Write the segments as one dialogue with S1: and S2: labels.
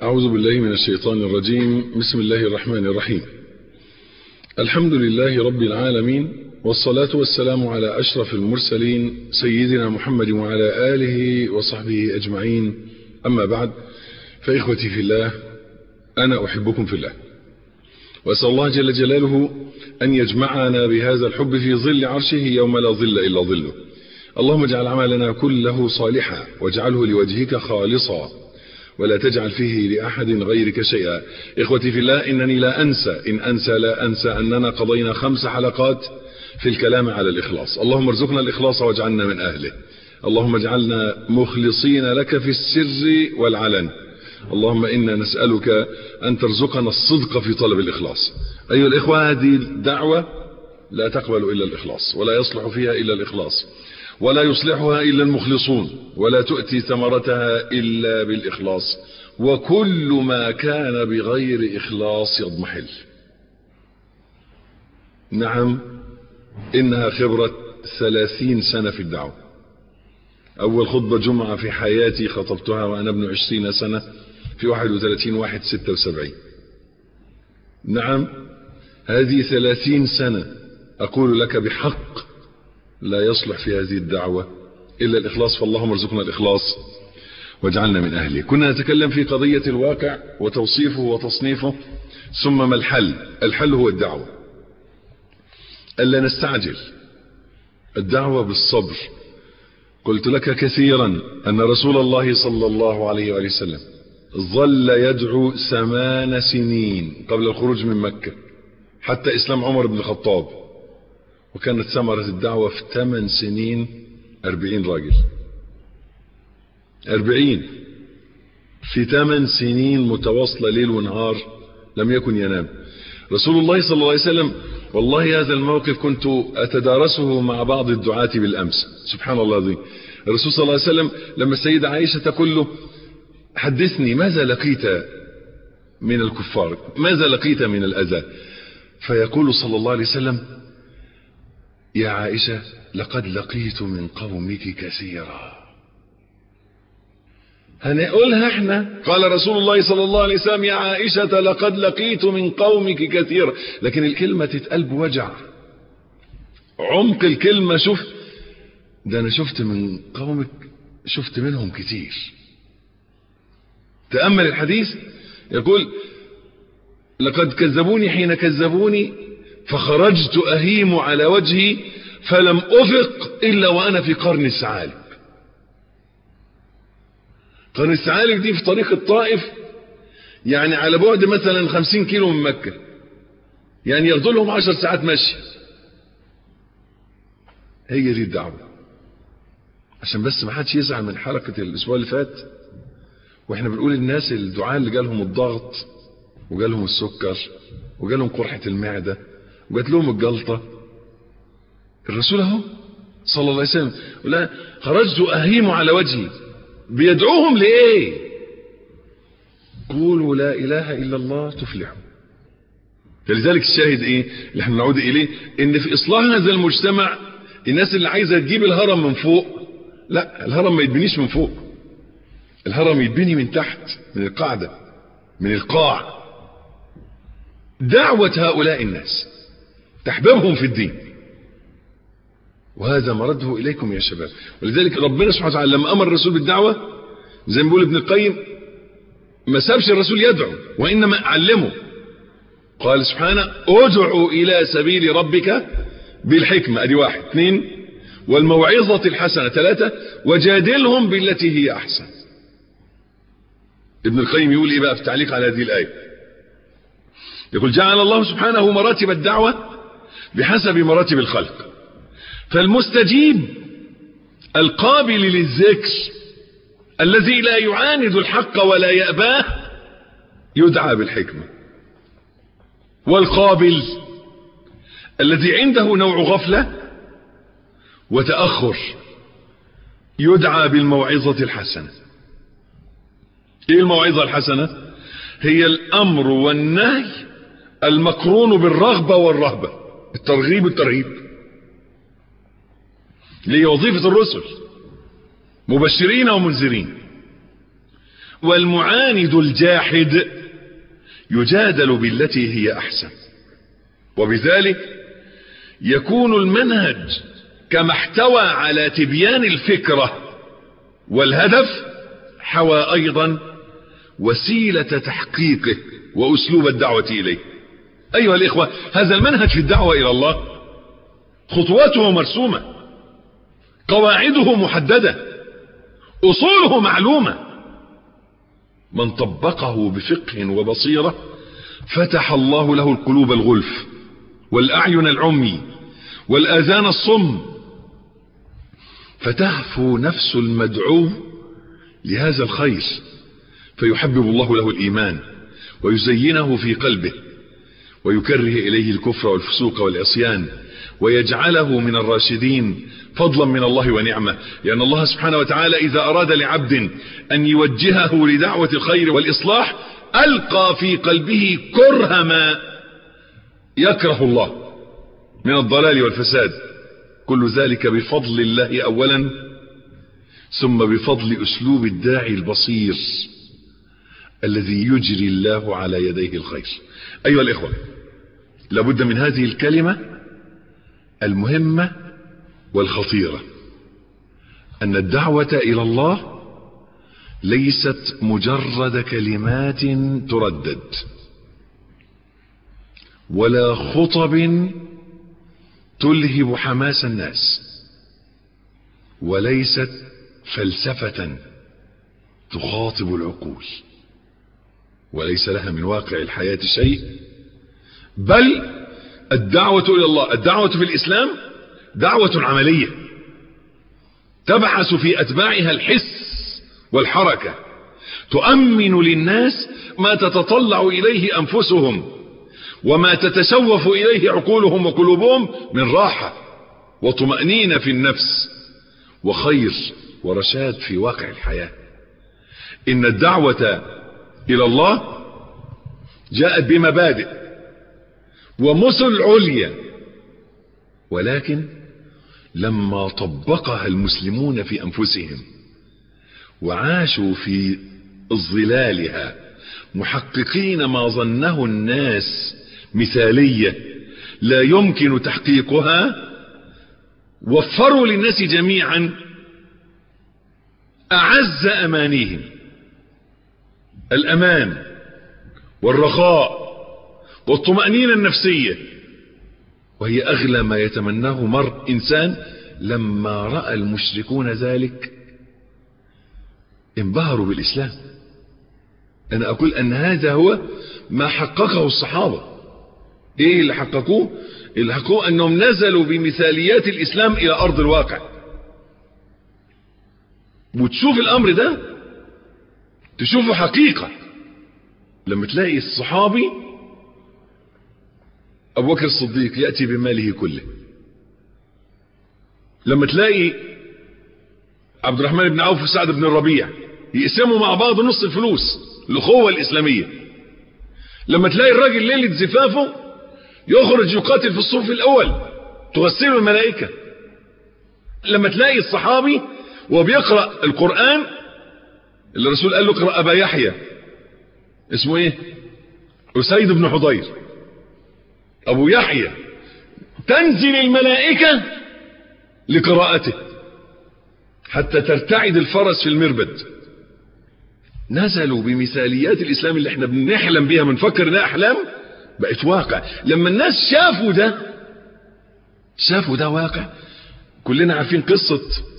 S1: أعوذ بالله من الشيطان الرجيم بسم الله الرحمن الرحيم الحمد لله رب العالمين والصلاة والسلام على أشرف المرسلين سيدنا محمد وعلى آله وصحبه أجمعين أما بعد فإخوتي في الله أنا أحبكم في الله وأسأل الله جل جلاله أن يجمعنا بهذا الحب في ظل عرشه يوم لا ظل إلا ظله اللهم اجعل عملنا كله صالحا واجعله لوجهك خالصا ولا تجعل فيه لأحد غيرك شيئا إخوتي في الله إنني لا أنسى إن أنسى لا أنسى أننا قضينا خمس حلقات في الكلام على الإخلاص اللهم ارزقنا الإخلاص واجعلنا من أهله اللهم اجعلنا مخلصين لك في السر والعلن اللهم إنا نسألك أن ترزقنا الصدق في طلب الإخلاص أيها الإخوة هذه الدعوة لا تقبل إلا الإخلاص ولا يصلح فيها إلا الإخلاص ولا يصلحها إلا المخلصون ولا تؤتي ثمرتها إلا بالإخلاص وكل ما كان بغير إخلاص يضمحل نعم إنها خبرة ثلاثين سنة في الدعوة أول خطبة جمعة في حياتي خطبتها وأنا ابن عشرين سنة في واحد وثلاثين واحد ستة وسبعين نعم هذه ثلاثين سنة أقول لك بحق لا يصلح في هذه الدعوة إلا الإخلاص فاللهم ارزقنا الإخلاص واجعلنا من أهله كنا نتكلم في قضية الواقع وتوصيفه وتصنيفه ثم ما الحل الحل هو الدعوة ألا نستعجل الدعوة بالصبر قلت لك كثيرا أن رسول الله صلى الله عليه وآله وسلم ظل يدعو ثمان سنين قبل الخروج من مكة حتى إسلام عمر بن الخطاب وكانت ثمرة الدعوة في ثمان سنين أربعين راجل أربعين في ثمان سنين متواصلة ليل ونهار لم يكن ينام رسول الله صلى الله عليه وسلم والله هذا الموقف كنت أتدارسه مع بعض الدعاة بالأمس سبحان الله العظيم الرسول صلى الله عليه وسلم لما السيدة عائشة تقول له حدثني ماذا لقيت من الكفار ماذا لقيت من الأذى فيقول صلى الله عليه وسلم يا عائشة لقد لقيت من قومك كثيرا هنقولها احنا قال رسول الله صلى الله عليه وسلم يا عائشة لقد لقيت من قومك كثيرا لكن الكلمة تتقلب وجع عمق الكلمة شوف ده انا شفت من قومك شفت منهم كتير تأمل الحديث يقول لقد كذبوني حين كذبوني فخرجت أهيم على وجهي فلم أفق إلا وأنا في قرن الثعالب قرن الثعالب دي في طريق الطائف يعني على بعد مثلا خمسين كيلو من مكة يعني ياخدوا لهم عشر ساعات مشي هي دي الدعوة عشان بس ما حدش يزعل من حلقة الأسبوع اللي فات واحنا بنقول الناس الدعاء اللي جالهم الضغط وجالهم السكر وجالهم قرحة المعدة وجات لهم الجلطة الرسول اهو صلى الله عليه وسلم لا خرجت أهيم على وجهي بيدعوهم لإيه قولوا لا إله إلا الله تفلحوا فلذلك الشاهد إيه اللي احنا نعود إليه إن في إصلاح هذا المجتمع الناس اللي عايزة تجيب الهرم من فوق لا الهرم ما يتبنيش من فوق الهرم يتبني من تحت من القاعدة من القاع دعوة هؤلاء الناس تحببهم في الدين وهذا مرده إليكم يا شباب ولذلك ربنا سبحانه وتعالى لما أمر الرسول بالدعوة زي ما بيقول ابن القيم ما سابش الرسول يدعو وإنما علمه قال سبحانه ادعوا إلى سبيل ربك بالحكمة ادي واحد اثنين والموعظة الحسنة ثلاثة وجادلهم بالتي هي أحسن ابن القيم يقول ايه بقى في تعليق على هذه الآية يقول جعل الله سبحانه مراتب الدعوة بحسب مراتب الخلق فالمستجيب القابل للذكر الذي لا يعاند الحق ولا يأباه يدعى بالحكمة والقابل الذي عنده نوع غفلة وتأخر يدعى بالموعظة الحسنة ايه الموعظة الحسنة هي الامر والنهي المقرون بالرغبة والرهبة الترغيب والترهيب اللي هي وظيفة الرسل مبشرين ومنذرين
S2: والمعاند الجاحد يجادل بالتي هي احسن وبذلك يكون المنهج كما احتوى على تبيان الفكرة والهدف حوى ايضا وسيلة تحقيقه واسلوب الدعوة اليه ايها الاخوة هذا المنهج في الدعوة الى الله خطواته مرسومة قواعده محددة اصوله معلومة من طبقه بفقه وبصيرة فتح الله له القلوب الغلف والاعين العمي والاذان الصم فتهفو نفس المدعو لهذا الخير فيحبب الله له الايمان ويزينه في قلبه ويكره اليه الكفر والفسوق والعصيان ويجعله من الراشدين فضلا من الله ونعمه لان الله سبحانه وتعالى اذا اراد لعبد ان يوجهه لدعوه الخير والاصلاح القى في قلبه كره ما يكره الله من الضلال والفساد كل ذلك بفضل الله اولا ثم بفضل اسلوب الداعي البصير الذي يجري الله على يديه الخير ايها الاخوه لابد من هذه الكلمه المهمه والخطيره ان الدعوه الى الله ليست مجرد كلمات تردد ولا خطب تلهب حماس الناس وليست فلسفة تخاطب العقول وليس لها من واقع الحياة شيء بل الدعوة إلى الله الدعوة في الإسلام دعوة عملية تبعث في أتباعها الحس والحركة تؤمن للناس ما تتطلع إليه أنفسهم وما تتشوف إليه عقولهم وقلوبهم من راحة وطمأنينة في النفس وخير ورشاد في واقع الحياة إن الدعوة إلى الله جاءت بمبادئ ومثل عليا ولكن لما طبقها المسلمون في أنفسهم وعاشوا في ظلالها محققين ما ظنه الناس مثالية لا يمكن تحقيقها وفروا للناس جميعا أعز أمانيهم الأمان والرخاء والطمأنينة النفسية وهي أغلى ما يتمناه مرء إنسان لما رأى المشركون ذلك انبهروا بالإسلام أنا أقول أن هذا هو ما حققه الصحابة إيه اللي حققوه اللي حققوه أنهم نزلوا بمثاليات الإسلام إلى أرض الواقع وتشوف الأمر ده تشوفه حقيقة لما تلاقي الصحابي أبو بكر الصديق يأتي بماله كله لما تلاقي عبد الرحمن بن عوف وسعد بن الربيع يقسموا مع بعض نص الفلوس الأخوة الإسلامية لما تلاقي الراجل ليلة زفافه يخرج يقاتل في الصف الأول تغسله الملائكة لما تلاقي الصحابي وهو بيقرأ القرآن اللي الرسول قال له اقرأ أبا يحيى اسمه ايه أسيد بن حضير أبو يحيى تنزل الملائكة لقراءته حتى ترتعد الفرس في المربد نزلوا بمثاليات الإسلام اللي احنا بنحلم بيها بنفكر انها أحلام بقت واقع لما الناس شافوا ده شافوا ده واقع كلنا عارفين قصة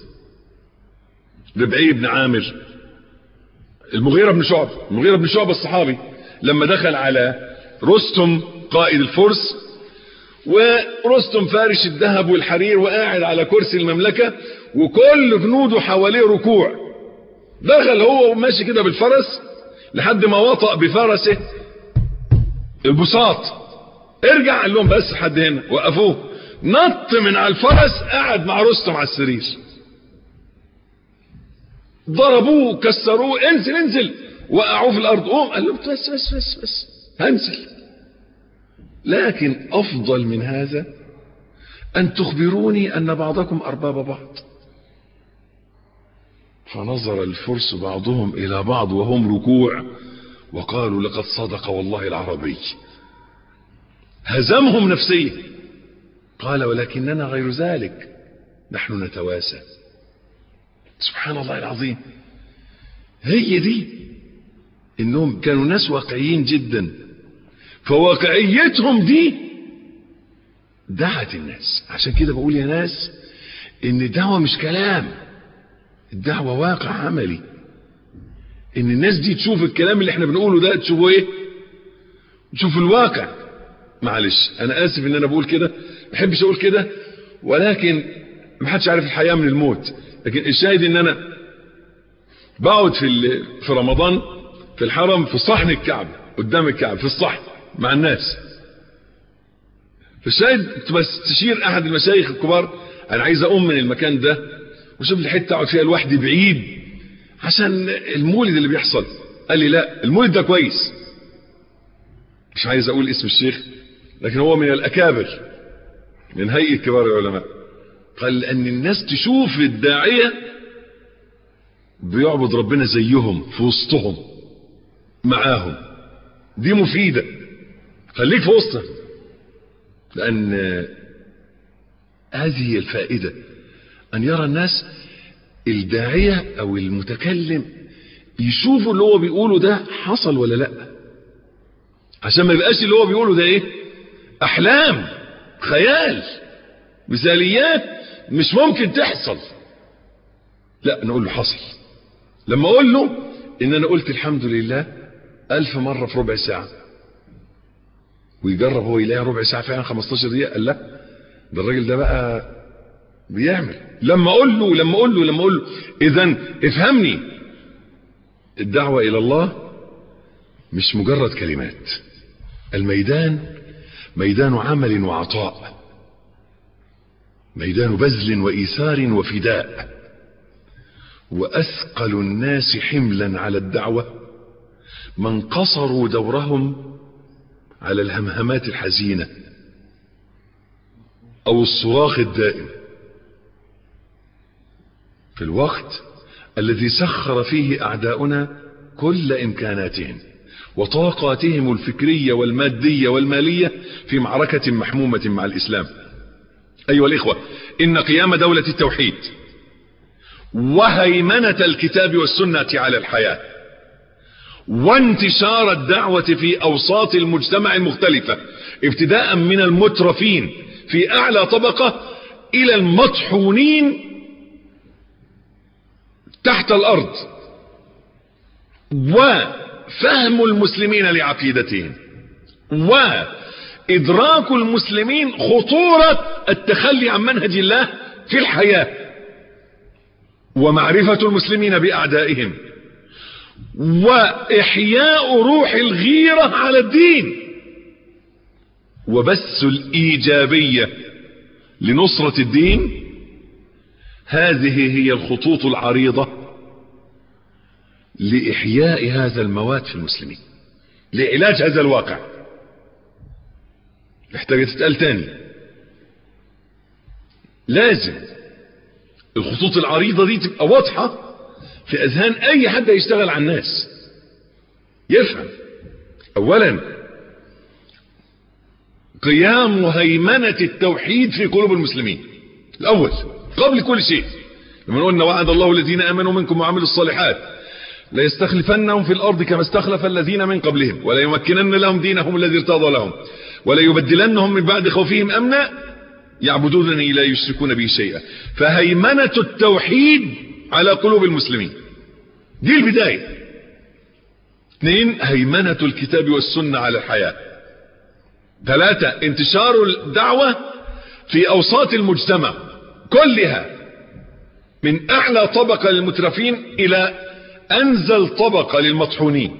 S2: ربعي بن عامر المغيرة بن شعب المغيرة بن شعب الصحابي لما دخل على رستم قائد الفرس ورستم فارش الذهب والحرير وقاعد على كرسي المملكة وكل جنوده حواليه ركوع دخل هو وماشي كده بالفرس لحد ما وطأ بفرسه البساط ارجع قال لهم بس حد هنا وقفوه نط من على الفرس قعد مع رستم على السرير ضربوه كسروه انزل انزل وقعوه في الارض قوم قال له بس بس بس بس هنزل لكن افضل من هذا ان تخبروني ان بعضكم ارباب بعض
S1: فنظر الفرس بعضهم إلى بعض وهم ركوع وقالوا لقد صدق والله العربي هزمهم نفسيا قال ولكننا غير ذلك نحن نتواسى سبحان الله العظيم هي دي انهم كانوا ناس واقعيين جدا فواقعيتهم دي دعت الناس عشان كده بقول يا ناس ان الدعوة مش كلام الدعوة واقع عملي ان الناس دي تشوف الكلام اللي احنا بنقوله ده تشوفه ايه تشوف الواقع معلش انا اسف ان انا بقول كده ما بحبش اقول كده ولكن ما حدش عارف الحياة من الموت لكن الشاهد ان انا بقعد في في رمضان في الحرم في صحن الكعبة قدام الكعبة في الصحن مع الناس فالشاهد كنت بستشير احد المشايخ الكبار انا عايز اقوم من المكان ده وشوف لي حته اقعد فيها لوحدي بعيد عشان المولد اللي بيحصل قال لي لا المولد ده كويس مش عايز اقول اسم الشيخ لكن هو من الاكابر من هيئه كبار العلماء قال لان الناس تشوف الداعيه بيعبد ربنا زيهم في وسطهم معاهم دي مفيده خليك في وسطهم لان هذه هي الفائده ان يرى الناس الداعيه او المتكلم يشوفوا اللي هو بيقوله ده حصل ولا لا عشان ما يبقاش اللي هو بيقوله ده ايه احلام خيال مثاليات مش ممكن تحصل لا نقول له حصل لما اقول له ان انا قلت الحمد لله الف مرة في ربع ساعة ويجرب هو يلاقي ربع ساعة فعلا 15 دقيقة قال لا ده الراجل ده بقى بيعمل لما اقول له لما اقول له لما اقول له اذا افهمني الدعوة الى الله مش مجرد كلمات الميدان ميدان عمل وعطاء ميدان بذل وإيثار وفداء وأثقل الناس حملا على الدعوة من قصروا دورهم على الهمهمات الحزينة أو الصراخ الدائم في الوقت الذي سخر فيه أعداؤنا كل إمكاناتهم وطاقاتهم الفكرية والمادية والمالية في معركة محمومة مع الإسلام أيها الإخوة إن قيام دولة التوحيد وهيمنة الكتاب والسنة على الحياة وانتشار الدعوة في أوساط المجتمع المختلفة ابتداء من المترفين في أعلى طبقة إلى المطحونين تحت الأرض وفهم المسلمين لعقيدتهم وإدراك المسلمين خطورة التخلي عن منهج الله في الحياة ومعرفة المسلمين بأعدائهم وإحياء روح الغيرة على الدين وبث الإيجابية لنصرة الدين هذه هي الخطوط العريضة لإحياء هذا المواد في المسلمين لعلاج هذا الواقع محتاجة تتقال تاني لازم الخطوط العريضة دي تبقى واضحة في أذهان أي حد يشتغل على الناس يفهم أولا قيام هيمنة التوحيد في قلوب المسلمين الأول قبل كل شيء لما قلنا وعد الله الذين آمنوا منكم وعملوا الصالحات لا يستخلفنهم في الأرض كما استخلف الذين من قبلهم ولا يمكنن لهم دينهم الذي ارتضى لهم ولا يبدلنهم من بعد خوفهم أمنا يعبدونني لا يشركون بي شيئا فهيمنة التوحيد على قلوب المسلمين دي البداية اثنين هيمنة الكتاب والسنة على الحياة ثلاثة انتشار الدعوة في أوساط المجتمع كلها من أعلى طبقة للمترفين إلى أنزل طبقة للمطحونين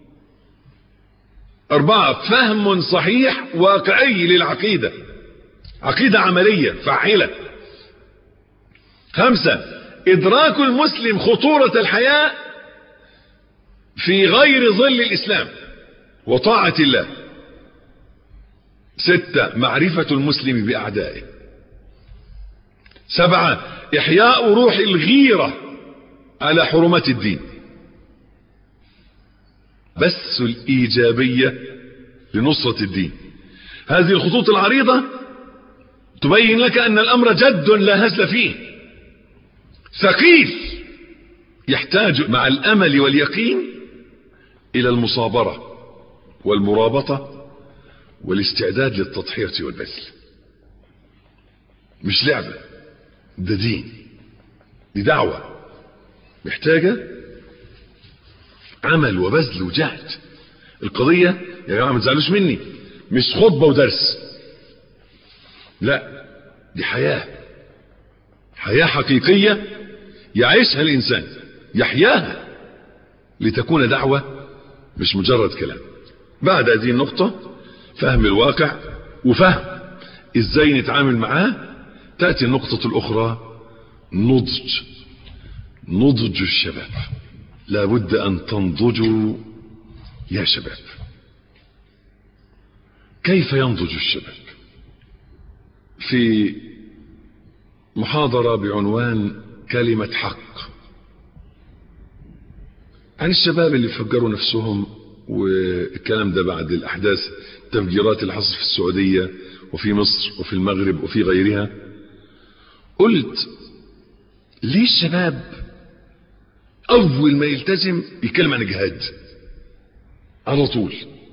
S1: أربعة فهم صحيح واقعي للعقيدة عقيدة عملية فاعلة خمسة إدراك المسلم خطورة الحياة في غير ظل الإسلام وطاعة الله ستة معرفة المسلم بأعدائه سبعة إحياء روح الغيرة
S2: على حرمات الدين بس الإيجابية لنصرة الدين هذه الخطوط العريضة تبين لك أن الأمر جد لا هزل فيه ثقيل يحتاج مع الأمل واليقين إلى المصابرة والمرابطة والاستعداد للتضحية والبذل مش لعبة ده دين دي دعوة محتاجة عمل وبذل وجهد القضية يا جماعة ما تزعلوش مني مش خطبة ودرس لا دي حياة حياة حقيقية يعيشها الإنسان يحياها لتكون دعوة مش مجرد كلام بعد هذه النقطة فهم الواقع وفهم ازاي نتعامل معاه تأتي النقطة الأخرى نضج نضج الشباب لابد أن تنضجوا يا شباب كيف ينضج الشباب في محاضرة بعنوان كلمة حق عن الشباب اللي فجروا نفسهم والكلام ده بعد الأحداث التفجيرات اللي حصلت في السعودية وفي مصر وفي المغرب وفي غيرها قلت ليه الشباب أول ما يلتزم يتكلم عن الجهاد على طول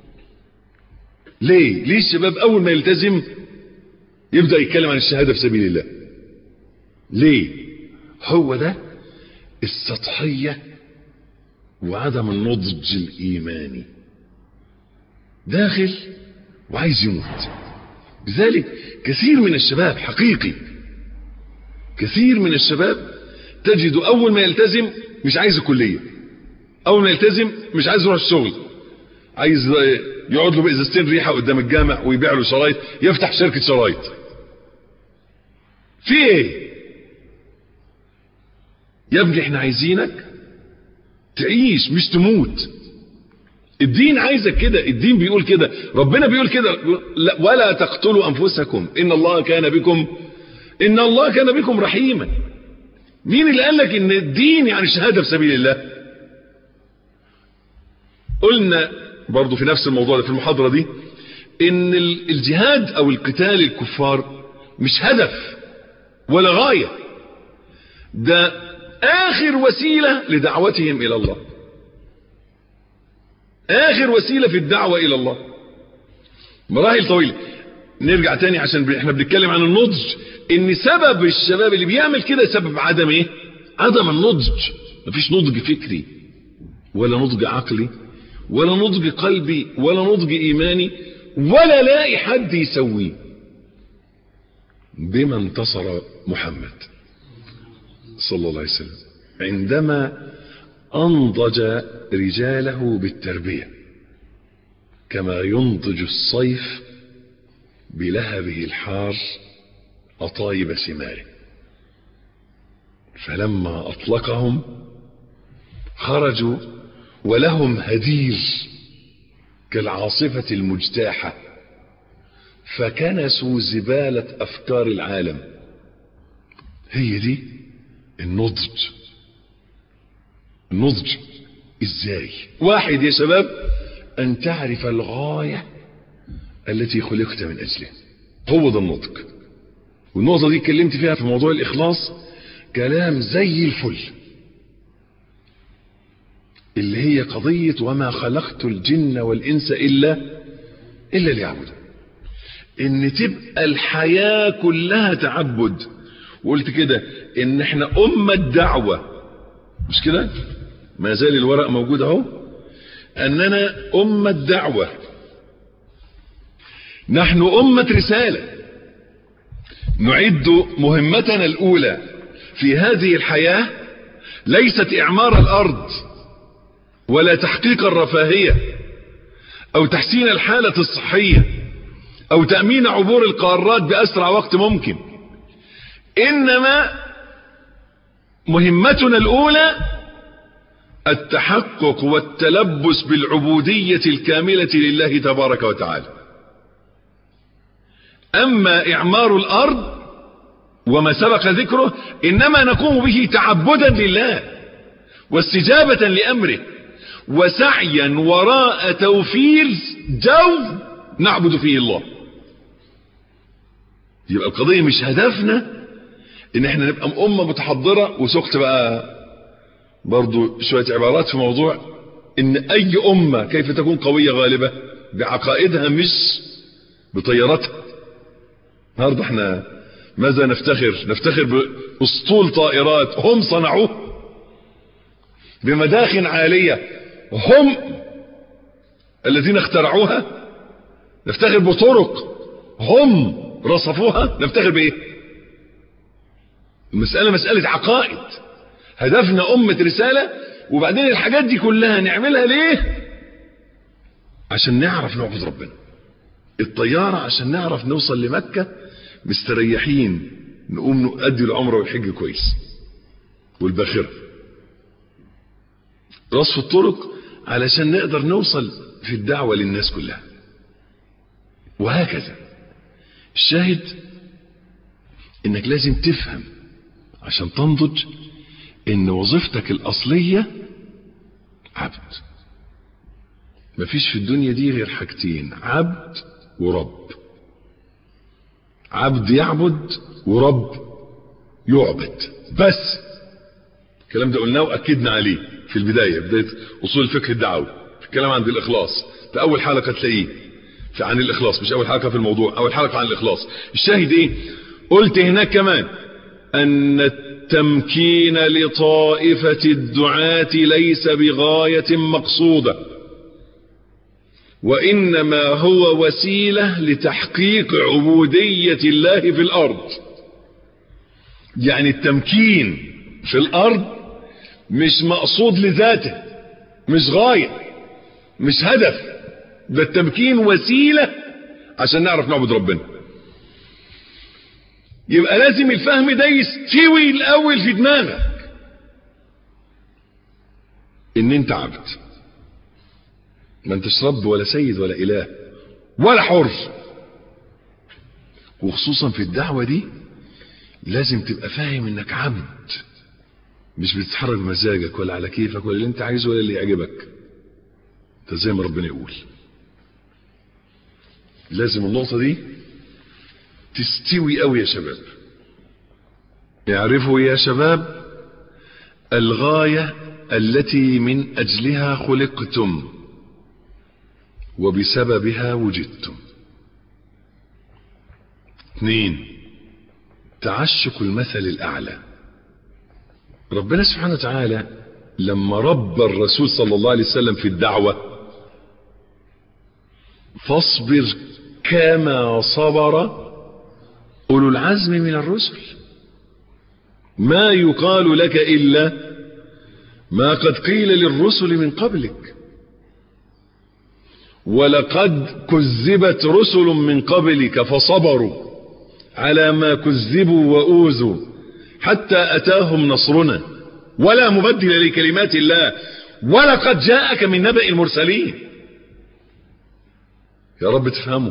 S2: ليه ليه الشباب أول ما يلتزم يبدأ يتكلم عن الشهادة في سبيل الله ليه هو ده السطحية وعدم النضج الإيماني داخل وعايز يموت لذلك كثير من الشباب حقيقي كثير من الشباب تجد أول ما يلتزم مش عايز الكلية أول ما يلتزم مش عايز يروح الشغل عايز يقعد له بإزازتين ريحة قدام الجامع ويبيع له شرايط يفتح شركة شرايط في ايه يا ابني احنا عايزينك تعيش مش تموت الدين عايزك كده الدين بيقول كده ربنا بيقول كده ولا تقتلوا انفسكم ان الله كان بكم ان الله كان بكم رحيما مين اللي قال لك ان الدين يعني الشهاده في سبيل الله قلنا برضو في نفس الموضوع ده في المحاضره دي ان الجهاد او القتال الكفار مش هدف ولا غايه ده اخر وسيله لدعوتهم الى الله اخر وسيله في الدعوه الى الله مراحل طويله نرجع تاني عشان احنا بنتكلم عن النضج ان سبب الشباب اللي بيعمل كده سبب عدم ايه عدم النضج مفيش نضج فكري ولا نضج عقلي ولا نضج قلبي ولا نضج ايماني ولا لاقي حد يسويه بما انتصر محمد صلى الله عليه وسلم عندما انضج رجاله بالتربيه كما ينضج الصيف بلهبه الحار أطايب ثماره فلما أطلقهم خرجوا ولهم هدير كالعاصفة المجتاحة فكنسوا زبالة أفكار العالم هي دي النضج النضج ازاي واحد يا شباب ان تعرف الغاية التي خلقت من اجلها هو ده النضج والنقطة دي اتكلمت فيها في موضوع الاخلاص كلام زي الفل اللي هي قضية وما خلقت الجن والانس الا الا ليعبدون ان تبقى الحياة كلها تعبد وقلت كده ان احنا امة دعوة مش كده ما زال الورق موجود اهو اننا امة دعوة نحن امة رسالة نعد مهمتنا الاولى في هذه الحياة ليست اعمار الارض ولا تحقيق الرفاهية او تحسين الحالة الصحية او تأمين عبور القارات باسرع وقت ممكن انما مهمتنا الاولى التحقق والتلبس بالعبودية الكاملة لله تبارك وتعالى اما اعمار الارض وما سبق ذكره انما نقوم به تعبدا لله واستجابة لأمره وسعيا وراء توفير جو نعبد فيه الله يبقى القضية مش هدفنا ان احنا نبقى امة متحضرة وسقت بقى برضو شوية عبارات في موضوع ان اي امة كيف تكون قوية غالبة بعقائدها مش بطياراتها النهارده احنا ماذا نفتخر نفتخر باسطول طائرات هم صنعوه بمداخن عالية هم الذين اخترعوها نفتخر بطرق هم رصفوها نفتخر بايه المسألة مسألة عقائد هدفنا أمة رسالة وبعدين الحاجات دي كلها نعملها ليه عشان نعرف نعبد ربنا الطيارة عشان نعرف نوصل لمكة مستريحين نقوم نؤدي العمرة والحج كويس والباخرة رصف الطرق علشان نقدر نوصل في الدعوة للناس كلها وهكذا الشاهد انك لازم تفهم عشان تنضج ان وظيفتك الاصلية عبد مفيش في الدنيا دي غير حاجتين عبد ورب عبد يعبد ورب يعبد بس الكلام ده قلناه واكدنا عليه في البداية بداية اصول الفقه الدعوي في الكلام عن الاخلاص ده اول حلقة تلاقيه في عن الاخلاص مش اول حلقة في الموضوع اول حلقة عن الاخلاص الشاهد ايه قلت هناك كمان ان التمكين لطائفة الدعاة ليس بغاية مقصودة وانما هو وسيلة لتحقيق عبودية الله في الارض يعني التمكين في الارض مش مقصود لذاته مش غاية مش هدف ده التمكين وسيلة عشان نعرف نعبد ربنا يبقى لازم الفهم ده يستوي الاول في دماغك ان انت عبد ما انتش رب ولا سيد ولا اله ولا حر وخصوصا في الدعوة دي لازم تبقى فاهم انك عبد مش بتتحرك بمزاجك ولا على كيفك ولا اللي انت عايزه ولا اللي يعجبك ده زي ما ربنا يقول لازم النقطة دي تستوي قوي يا شباب اعرفوا يا شباب الغاية التي من اجلها خلقتم وبسببها وجدتم اثنين تعشق المثل الاعلى ربنا سبحانه وتعالى لما رب الرسول صلى الله عليه وسلم في الدعوة فاصبر كما صبر أولو العزم من الرسل ما يقال لك إلا ما قد قيل للرسل من قبلك ولقد كذبت رسل من قبلك فصبروا على ما كذبوا وأوذوا حتى أتاهم نصرنا ولا مبدل لكلمات الله ولقد جاءك من نبأ المرسلين يا رب تفهموا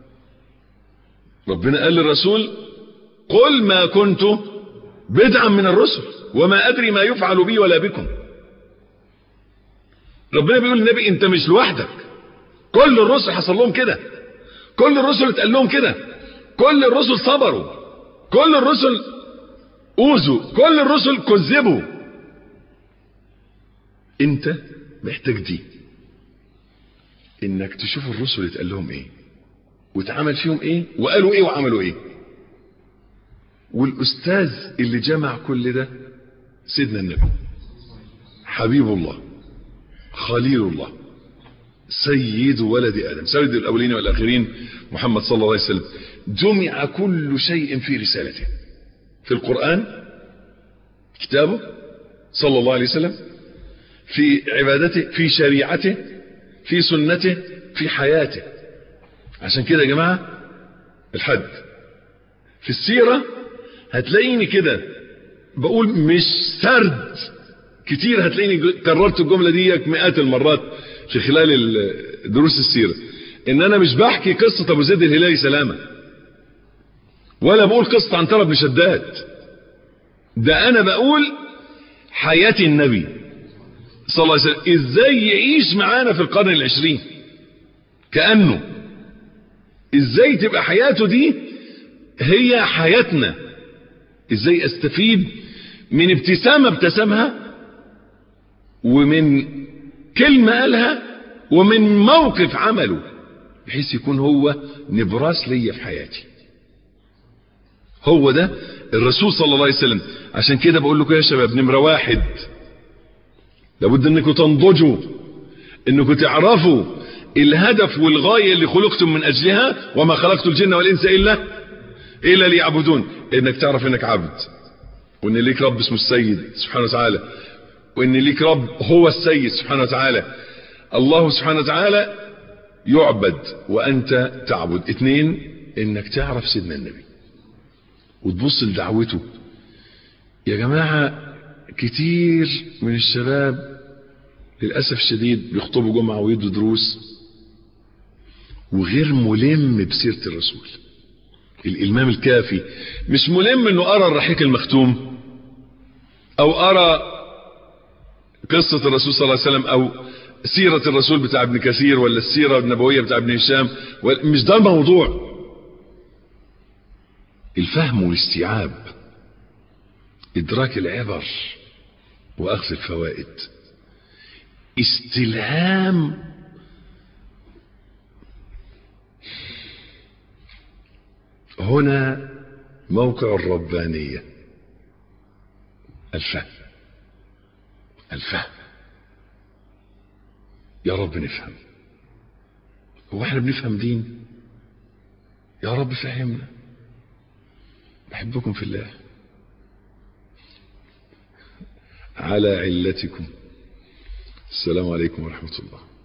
S2: ربنا قال للرسول قل ما كنت بدعا من الرسل وما أدري ما يفعل بي ولا بكم ربنا بيقول للنبي انت مش لوحدك كل الرسل حصل لهم كده كل الرسل اتقال لهم كده كل الرسل صبروا كل الرسل اوذوا كل الرسل كذبوا انت محتاج دي انك تشوف الرسل اتقال لهم ايه واتعمل فيهم ايه وقالوا ايه وعملوا ايه والاستاذ اللي جمع كل ده سيدنا النبي حبيب الله خليل الله سيد ولد ادم سيد الاولين والاخرين محمد صلى الله عليه وسلم جمع كل شيء في رسالته في القرآن كتابه صلى الله عليه وسلم في عبادته في شريعته في سنته في حياته عشان كده يا جماعة الحد في السيرة هتلاقيني كده بقول مش سرد كتير هتلاقيني كررت الجملة دي مئات المرات في خلال دروس السيرة ان انا مش بحكي قصة ابو زيد الهلالي سلامة ولا بقول قصة عنترة بن شداد ده انا بقول حياة النبي صلى الله عليه وسلم ازاي يعيش معانا في القرن العشرين كأنه ازاي تبقى حياته دي هي حياتنا ازاي استفيد من ابتسامة ابتسمها ومن كلمة قالها ومن موقف عمله بحيث يكون هو نبراس ليا في حياتي هو ده الرسول صلى الله عليه وسلم عشان كده بقول لكم يا شباب نمرة واحد لابد انكم تنضجوا انكم تعرفوا الهدف والغاية اللي خلقتم من اجلها وما خلقت الجن والانس الا الا ليعبدون انك تعرف انك عبد وان ليك رب اسمه السيد سبحانه وتعالى وان ليك رب هو السيد سبحانه وتعالى الله سبحانه وتعالى يعبد وانت تعبد اثنين انك تعرف سيدنا النبي وتبص لدعوته يا جماعة كتير من الشباب للأسف الشديد بيخطبوا جمعة ويدوا دروس وغير ملم بسيرة الرسول الإلمام الكافي مش ملم انه أرى الرحيق المختوم أو أرى قصة الرسول صلى الله عليه وسلم أو سيرة الرسول بتاع ابن كثير ولا السيرة النبوية بتاع ابن هشام مش ده الموضوع الفهم والاستيعاب إدراك العبر وأخذ الفوائد استلهام هنا موقع الربانية الفهم الفهم يا رب نفهم هو احنا بنفهم دين يا رب فهمنا بحبكم في الله على علتكم السلام عليكم ورحمة الله